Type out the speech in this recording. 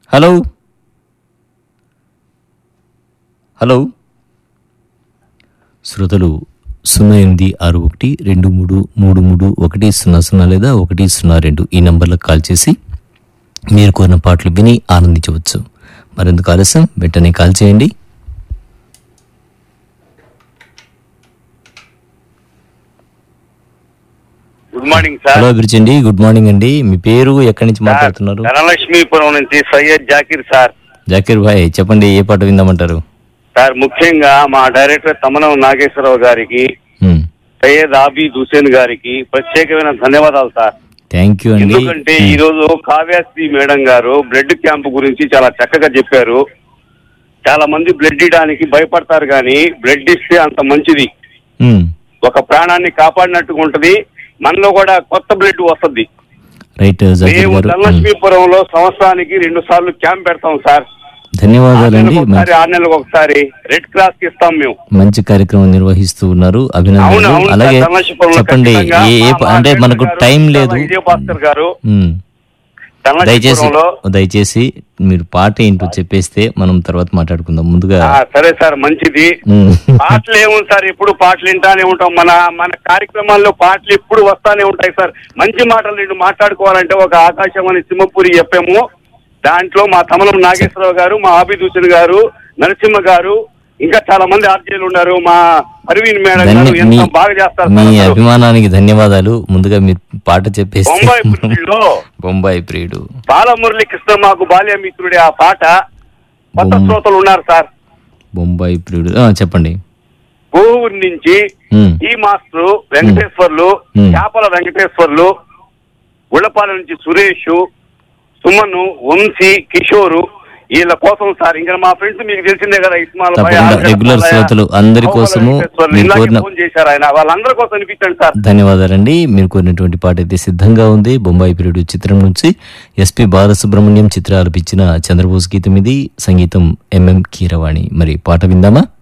Hello hello శ్రోతలు సున్నా ఎనిమిది ఆరు ఒకటి రెండు మూడు మూడు మూడు ఒకటి సున్నా సున్నా లేదా ఒకటి సున్నా రెండు ఈ నంబర్లకు కాల్ చేసి మీరు కోరిన పాటలు విని ఆనందించవచ్చు మరెందుకు ఆలస్యం వెంటనే కాల్ చేయండి గుడ్ మార్నింగ్ సార్ హలో అభిరుచండి గుడ్ మార్నింగ్ అండి మీ పేరు ఎక్కడి నుంచి మాట్లాడుతున్నారు ధనలక్ష్మీపురం నుంచి సయ్యద్ జాకీర్ సార్ జాకీర్ భాయ్ చెప్పండి ఏ పాట విందామంటారు సార్ ముఖ్యంగా మా డైరెక్టర్ తమనం నాగేశ్వరరావు గారికి హ్మ్. సయ్యద్ ఆబీద్ హుసేన్ గారికి ప్రత్యేకమైన ధన్యవాదాలు సార్ థ్యాంక్ యూ అండి ఎందుకంటే ఈ రోజు కావ్యాశ్రీ మేడం గారు బ్లడ్ క్యాంప్ గురించి చాలా చక్కగా చెప్పారు చాలా మంది బ్లడ్ ఇవ్వడానికి భయపడతారు కానీ బ్లడ్ ఇస్తే అంత మంచిది హ్మ్. ఒక ప్రాణాన్ని కాపాడినట్టుగా ఉంటది మనలో కూడా కొత్త బ్లడ్ వస్తుంది రైట్ జాకీర్ మేము గారు హ్మ్. ధనలక్ష్మీపురంలో సంవత్సరానికి రెండు సార్లు క్యాంప్ పెడతాం సార్ ఆరు ధన్యవాదాలండి నెలలకు ఒకసారి మంచి- ఆరు నెలలకు ఒకసారి రెడ్ క్రాస్ కి ఇస్తాం మేము మంచి కార్యక్రమం నిర్వహిస్తూ ఉన్నారు అవును అభినందనలు అవును అలాగే సార్, ధనలక్ష్మీపురంలో చెప్పండి ఖచ్చితంగా ఏ ఏ మా- మా అంటే డైరెక్టర్ మనకు గారు, టైం లేదు విజయ భాస్కర్ గారు ఉమ్. దయచేసి ధనలక్ష్మీపురంలో దయచేసి మీరు పాట ఏంటో చెప్పేస్తే మనం తర్వాత మాట్లాడుకుందాం ముందుగా ఆ, సరే సార్ మంచిది ఉమ్. పాటలు ఏముంది సార్ ఎప్పుడు పాటలు వింటానే ఉంటాం మన మన కార్యక్రమాల్లో పాటలు ఎప్పుడు వస్తానే ఉంటాయి సార్ మంచి మాటలు రెండు మాట్లాడుకోవాలంటే ఒక ఆకాశం అని సింహపురి చెప్పాము దాంట్లో మా తమలం నాగేశ్వరరావు గారు మా ఆబిద్ హుసేన్ గారు నరసింహ గారు ఇంకా చాలా మంది ఆర్జీలు ఉన్నారు మా అరవింద్ మేడం గారు ధన్య- మీ ఎంత బాగా చేస్తారు మీ సార్ అందరూ. అభిమానానికి ధన్యవాదాలు ముందుగా మీరు పాట చెప్పేస్తే బొంబాయి పుట్టిల్లో బొంబాయి ప్రియుడు బాలమురళి కృష్ణ మాకు బాల్యమిత్రుడి ఆ పాట కొత్త బొమ్మ. శ్రోతలు ఉన్నారు సార్ బొంబాయి ప్రియుడు ఆ, చెప్పండి కోవూరు నుంచి ఉమ్. ఈ మాస్టర్ వెంకటేశ్వర్లు మ్మ్. చేపల వెంకటేశ్వర్లు ఉళ్ళపాల నుంచి సురేష్ సుమను వంశీ కిషోరు వీళ్ళ కోసం సార్ ఇంకా మా ఫ్రెండ్స్ మీకు తెలిసిందే కదా ఇస్మాల్ భాయ్, తప్పకుండా ఆల్గడ్డ రెగ్యులర్ బాలయ్య, శ్రోతలు అందరి కోవల కోసము వెంకటేశ్వర్లు మీరు ఇందాకే కోరిన ఫోన్ చేశారు ఆయన వాళ్ళందరి కోసం అనిపించండి సార్ ధన్యవాదాలండి మీరు కోరినటువంటి పాట అయితే సిద్ధంగా ఉంది బొంబాయి పీరియడ్ చిత్రం నుంచి ఎస్పి బాలసుబ్రహ్మణ్యం చిత్ర ఆలపించిన చంద్రబోస్ గీతం ఇది సంగీతం ఎంఎం కీరవాణి మరి పాట విందామా